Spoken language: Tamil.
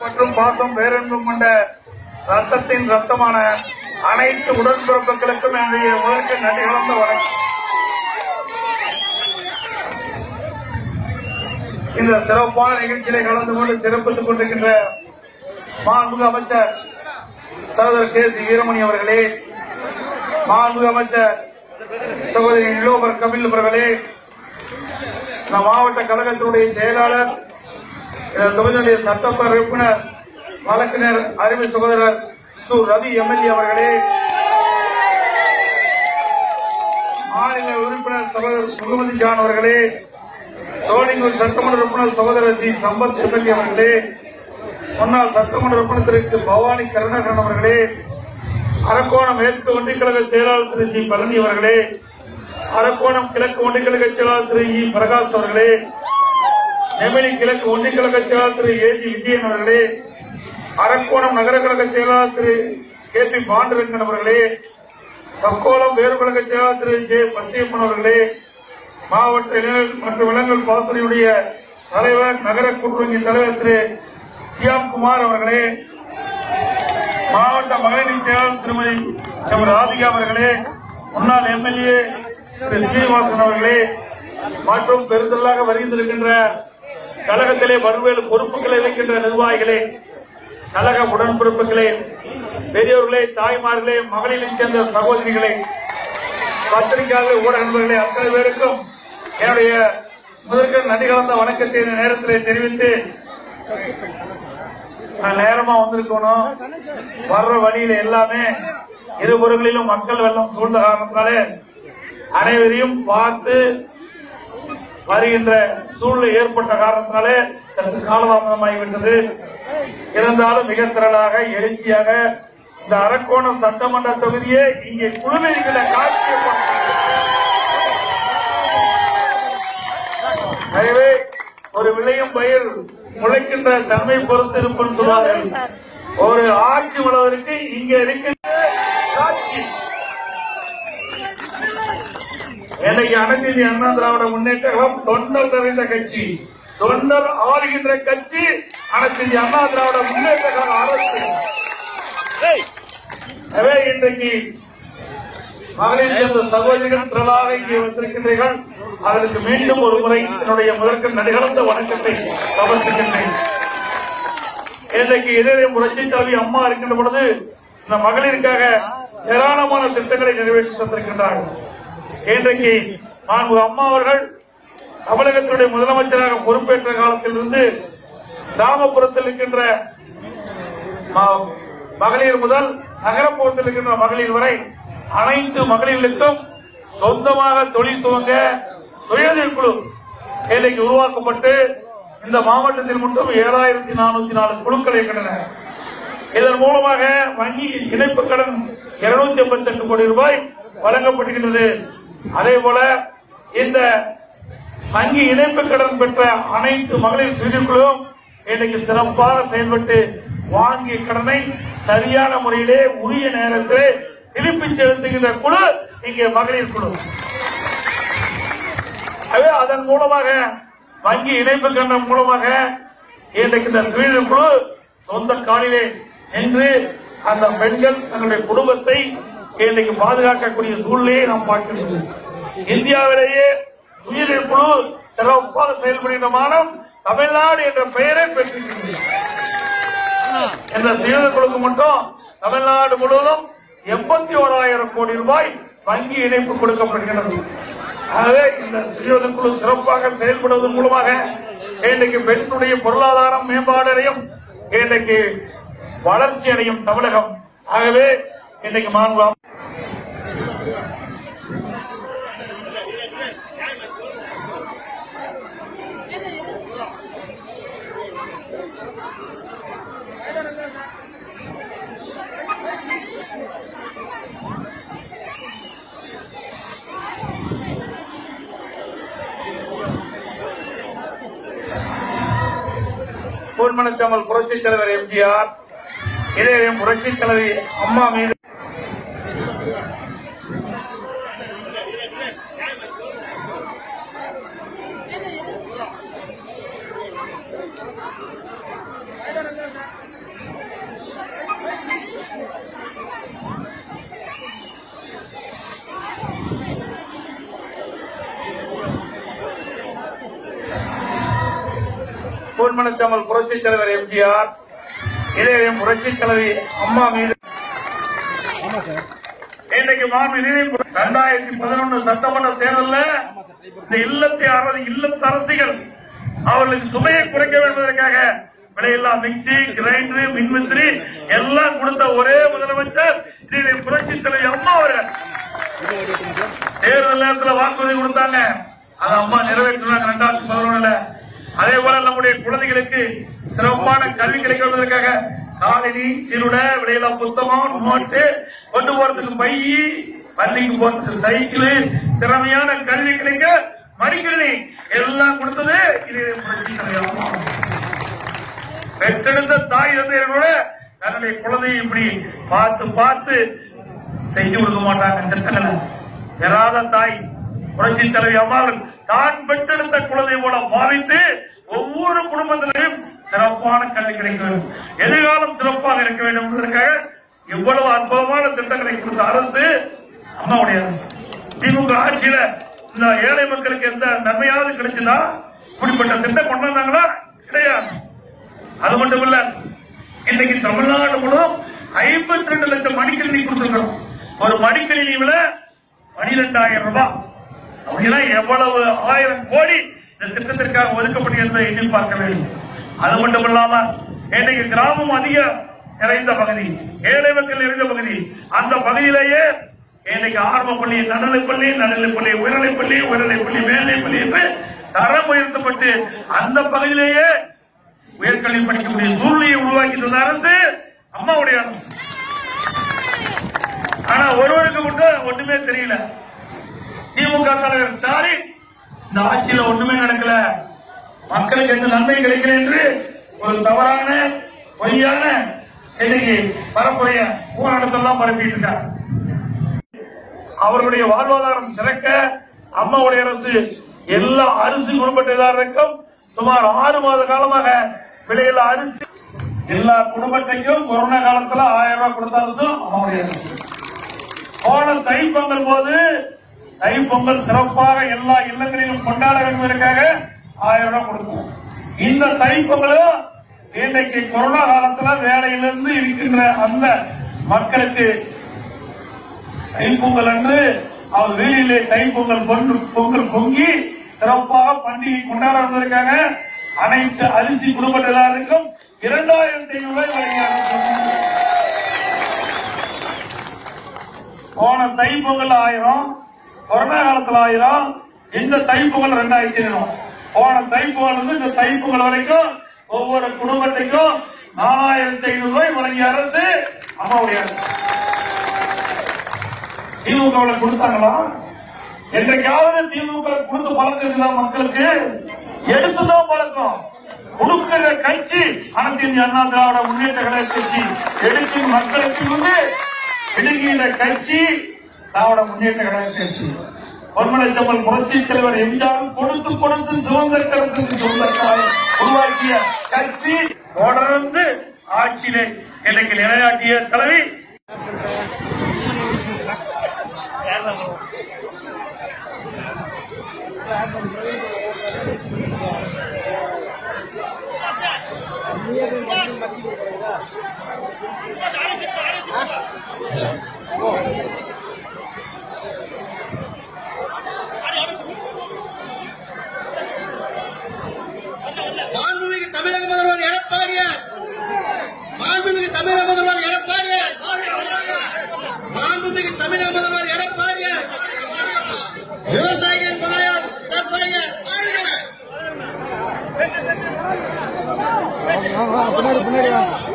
மற்றும் பாசம் வேறென்றும் கொண்ட ரத்தத்தின் ரத்தமான அனைத்து உடன்பிறப்புகளுக்கும் என்னுடைய முதற்கு நன்றி கலந்த வணக்கம் இந்த சிறப்பான நிகழ்ச்சியிலே கலந்து கொண்டு சிறப்பித்துக் கொண்டிருக்கின்ற மாண்புமிகு அமைச்சர் சகோதரர் கே சி வீரமணி அவர்களே மாண்புமிகு அமைச்சர் சகோதரி இளோபர் கபில் அவர்களே நம் மாவட்ட கழகத்தினுடைய செயலாளர் இந்த தொகுதியுடைய சட்டமன்ற உறுப்பினர் வழக்கினர் அறிவு சகோதரர் சு ரவி எம்எல்ஏ அவர்களே மாநில உறுப்பினர் சகோதரர் முகமது ஜான் அவர்களே சோழிங்கூர் சட்டமன்ற உறுப்பினர் சகோதரர் ஜி சம்பத் எம்எல்ஏ அவர்களே முன்னாள் சட்டமன்ற உறுப்பினர் திரு கு. பவானி கருணாகரன் அவர்களே அரக்கோணம் மேற்கு ஒன்றியக்கழக செயலாளர் திரு ஜி பழனி அவர்களே அரக்கோணம் கிழக்கு ஒன்றியக்கழக செயலாளர் திரு இ பிரகாஷ் அவர்களே நெமிலி கிழக்கு ஒன்றியக்கழக செயலாளர் திரு ஏ ஜி விஜயன் அவர்களே அரக்கோணம் நகர கழக செயலாளர் திரு கே பி பாண்டுரங்கன் அவர்களே தக்கோலம் வேறு கழக செயலாளர் திரு ஜே பச்சையப்பன் அவர்களே மாவட்ட இளைஞர் மற்றும் விலங்குகள் பாசனையுடைய தலைவர் நகர கூட்டுறவு தலைவர் திரு சியாம்குமார் அவர்களே மாவட்ட மகளிர் செயலாளர் திருமதி எம் ராதிகா அவர்களே முன்னாள் எம்எல்ஏ திரு சீனிவாசன் அவர்களே மற்றும் பெருந்தலாக வருகின்றிருக்கின்ற கழகத்திலே பல்வேறு பொறுப்புகளை வைக்கின்ற நிர்வாகிகளே கழக உடன்பிறப்புகளே பெரியோர்களே தாய்மார்களே மகளிரைச் சேர்ந்த சகோதரிகளே பத்திரிகையாளர் ஊடக நண்பர்களே அத்தனை பேருக்கும் என்னுடைய முதற்க நன்றி கலந்த வணக்கத்தை இந்த நேரத்திலே தெரிவித்து நான் நேரமா வந்திருக்கணும் வர்ற வழியில எல்லாமே இருபுறங்களிலும் மக்கள் வெள்ளம் சூழ்ந்த காரணத்தினாலே அனைவரையும் பார்த்து வருகின்ற சூழ்நிலை ஏற்பட்ட காரணத்தினாலே சற்று காலதாமதமாகிவிட்டது இருந்தாலும் மிக திரளாக எழுச்சியாக இந்த அரக்கோணம் சட்டமன்ற தொகுதியே இங்கே குழுமிருக்கிற காட்சியை பார்க்கிறோம். எனவே ஒரு விளையும் பயிர் முளைக்கின்ற தன்மை பொறுத்து இருப்புன்னு சொல்வார்கள் ஒரு ஆட்சி வளர்வதற்கு இங்க இருக்கின்ற காட்சி என்னைக்கு அனைத்து இந்திய அண்ணா திராவிட முன்னேற்ற கழகம் தொண்டர் நிறைந்த கட்சி தொண்டர் ஆளுகின்ற கட்சி அனைத்து இந்திய அண்ணா திராவிட முன்னேற்ற கழக அரசு எனவே இன்றைக்கு மகளிர் சேர்ந்த சகோதரிகள் திரளாக இங்கே வந்திருக்கின்றீர்கள் அதற்கு மீண்டும் ஒரு முறை என்னுடைய முதற்கு நடிகழ்ந்த வணக்கத்தை சமர்ப்பிக்கின்றேன் இன்றைக்கு இதய புரட்சி தலைவி அம்மா இருக்கின்ற பொழுது இந்த மகளிருக்காக ஏராளமான திட்டங்களை நிறைவேற்றி தந்திருக்கின்றார்கள் இன்றைக்கு மாண்பு அம்மா அவர்கள் தமிழகத்தினுடைய முதலமைச்சராக பொறுப்பேற்ற காலத்திலிருந்து கிராமப்புறத்தில் இருக்கின்ற ம- மகளிர் முதல் நகரப்புறத்தில் இருக்கின்ற மகளிர் வரை அனைத்து மகளிர்களுக்கும் சொந்தமாக தொழில் துவங்க சுயதொழில் குழு இன்றைக்கு உருவாக்கப்பட்டு இந்த மாவட்டத்தில் மட்டும் ஏழாயிரத்தி நானூத்தி நாலு குழுக்கள் இருக்கின்றன இதன் மூலமாக வங்கி இணைப்பு கடன் இருநூத்தி எண்பத்தி எட்டு கோடி ரூபாய் வழங்கப்படுகின்றது அதே போல இந்த வங்கி இணைப்பு கடன் பெற்ற அனைத்து மகளிர் சுயக்குழுவும் இன்னைக்கு சிறப்பாக செயல்பட்டு வாங்கிய கடனை சரியான முறையிலே உரிய நேரத்திலே திருப்பி செலுத்துகின்ற குழு இங்கே மகளிர் குழு எனவே அதன் மூலமாக வங்கி இணைப்பு கடன் மூலமாக இன்றைக்கு இந்த சுயதொழில் குழு சொந்த காலிலே நின்று அந்த பெண்கள் தங்களுடைய குடும்பத்தை இன்றைக்கு பாதுகாக்கக்கூடிய சூழ்நிலையை நாம் பார்க்கின்றோம் இந்தியாவிலேயே சுயதொழில் குழு சிறப்பாக செயல்படுகின்ற மாநிலம் தமிழ்நாடு என்ற பெயரை பெற்றிருக்கிறது இந்த சுயதொழில் குழுக்கு மட்டும் தமிழ்நாடு முழுவதும் எண்பத்தி ஓராயிரம் கோடி ரூபாய் வங்கி இணைப்பு கொடுக்கப்படுகிறது ஆகவே இந்த சுயதொழில் குழு சிறப்பாக செயல்படுவதன் மூலமாக இன்றைக்கு பெண்ணுடைய பொருளாதாரம் மேம்பாடடையும் இன்றைக்கு வளர்ச்சி அடையும் தமிழகம் ஆகவே இன்றைக்கு மாண்பு பொன்மனச்சாமல் புரட்சித் தலைவர் எம்ஜிஆர் இதே புரட்சித் தலைவி அம்மா மீது என்ன பொன்மனச்சாமல் புரட்சித் தலைவர் எம்ஜிஆர் இதயம் புரட்சித் தலைவி அம்மா மீது இன்றைக்கு மாண்பு இரண்டாயிரத்தி பதினொன்று சட்டமன்ற தேர்தலில் இந்த இல்லத்தை அரசு இல்லத்து அரசிகள் அவர்களுக்கு சுமையை குறைக்க வேண்டும் என்பதற்காக விலையில்லா மிக்சி கிரைண்டர் மின்மிஸ்திரி எல்லாம் கொடுத்த ஒரே முதலமைச்சர் இதய புரட்சி தலைவி அம்மா அவர்கள் தேர்தல் நேரத்தில் வாக்குறுதி கொடுத்தாங்க அதை அம்மா நிறைவேற்றினாங்க ரெண்டாயிரத்தி பதினொன்னுல அதே போல நம்முடைய குழந்தைகளுக்கு சிறப்பான கல்வி கிடைக்க என்பதற்காக காலனி சிறுட விலையில்லா புத்தகம் நோட்டு கொண்டு போறதுக்கு பை பள்ளிக்கு போறதுக்கு சைக்கிள் திறமையான கல்வி கிடைக்க மடிக்கணி எல்லாம் கொடுத்தது இது புரட்சி தலைவர் அம்மா பெற்றெடுத்த தாய் தந்தையரோட தன்னுடைய குழந்தையை இப்படி பார்த்து பார்த்து செஞ்சு கொடுக்க மாட்டாங்க திட்டங்களை பெறாத தாய் புரட்சி தலைவி அம்மாள் தான் பெற்றெடுத்த குழந்தை போல பாவித்து ஒவ்வொரு குடும்பத்திலையும் சிறப்பான கல்வி கிடைக்க வேண்டும் எதிர்காலம் சிறப்பாக இருக்க வேண்டும் என்பதற்காக எவ்வளவு அற்புதமான திட்டங்களை கொடுத்த அரசு அம்மாவுடைய அரசு திமுக ஆட்சியில இந்த ஏழை மக்களுக்கு எந்த நன்மையாவது கிடைச்சதா இப்படிப்பட்ட திட்டம் கொண்டு வந்தாங்களா கிடையாது அது மட்டும் இல்ல இன்னைக்கு தமிழ்நாடு முழுவதும் ஐம்பத்தி ரெண்டு லட்சம் மடிக்கணினி கொடுத்திருக்கிறோம் ஒரு மடிக்கணினி விட பனிரெண்டாயிரம் ரூபாய் அப்படின்னா எவ்வளவு ஆயிரம் கோடி இந்த திட்டத்திற்காக ஒதுக்கப்பட்டிருந்ததை எண்ணி பார்க்க வேண்டும் அது மட்டும் இல்லாம இன்னைக்கு கிராமம் அதிக நிறைந்த பகுதி ஏழை மக்கள் நிறைந்த பகுதி அந்த பகுதியிலேயே இன்னைக்கு ஆரம்ப பள்ளி நடுநிலைப்பள்ளி நடுநிலைப்பள்ளி உயர்நிலைப்பள்ளி உயர்நிலைப்பள்ளி மேல்நிலைப்பள்ளி என்று தரம் உயர்த்தப்பட்டு அந்த பகுதியிலேயே உயர்கல்வி படிக்கக்கூடிய சூழ்நிலையை உருவாக்கி தந்த அரசு அம்மாவுடைய அரசு ஆனா ஒருவருக்கு மட்டும் ஒண்ணுமே தெரியல திமுக தலைவர் ஸ்டாலின் இந்த ஆட்சியில ஒண்ணுமே நடக்கல மக்களுக்கு எந்த நன்மை கிடைக்கல என்று ஒரு தவறான பொய்யான இன்னைக்கு பரப்புரைய ஊரடத்தெல்லாம் பரப்பிட்டு இருக்கார் அவர்களுடைய வாழ்வாதாரம் சிறக்க அம்மாவுடைய அரசு எல்லா அரிசி குடும்பத்தினருக்கும் சுமார் ஆறு மாத காலமாக விலையில அரிசி எல்லா குடும்பத்தையும் கொரோனா காலத்துல ஆயிரம் ரூபாய் கொடுத்த அரசும் அம்மாவுடைய அரசு போன தைப்பொங்கல் போது தைப்பொங்கல் சிறப்பாக எல்லா இல்லங்களிலும் கொண்டாட வேண்டும் என்பதற்காக ஆயிரம் ரூபாய் கொடுத்தோம் இந்த தைப்பொங்கலும் இன்னைக்கு கொரோனா காலத்துல வேலையிலிருந்து இருக்கின்ற அந்த மக்களுக்கு தைப்பொங்கல் அன்று அவர் வெளியிலே தைப்பொங்கல் பொங்கு பொங்கல் பொங்கி சிறப்பாக பண்டிகை கொண்டாடுவதற்காக அனைத்து அரிசி குடும்பத்தினருக்கும் இரண்டாயிரத்தி ஐநூறு ரூபாய் வழங்கினார் போன தைப்பொங்கல் ஆயிரம் கொரோனா காலத்துல ஆயிரம் இந்த தைப்பொங்கல் ரெண்டாயிரத்தி ஐநூறு போன தைப்பொங்கல் இருந்து இந்த தைப்பொங்கல் வரைக்கும் ஒவ்வொரு குடும்பத்துக்கும் நாலாயிரத்தி ஐநூறு ரூபாய் வழங்கிய அரசு அம்மாவுடைய அரசு திமுக கொடுத்தாங்களா என்றைக்காவது திமுக கொடுத்து பழக்கம் இருக்குதா மக்களுக்கு எடுத்துதான் பழக்கம் கொடுக்கிற கட்சி அனைத்து இந்திய அண்ணா திராவிட முன்னேற்ற கழக கட்சி எடுக்கும் மக்களுக்கு வந்து எடுக்கிற கட்சி திராவிட முன்னேற்ற கழக கட்சி பொன்மலை செம்மல் புரட்சி தலைவர் எம்ஜிஆர் கொடுத்து கொடுத்து சுதந்திர கருத்துக்கு சொந்தக்காரர் உருவாக்கிய கட்சி தொடர்ந்து ஆட்சியிலே இன்னைக்கு நிலையாட்டிய தலைவி மாண்புமிகு தமிழக முதல்வர் எடப்பாடியார் மாண்புமிகு தமிழக முதல்வர் எடப்பாடியார் மாண்புமிகு தமிழக முதல்வர் எடப்பாடியார் விவசாயிகள் முதல்வர் எடப்பாடியார் பின்னாடி பின்னாடி வாங்க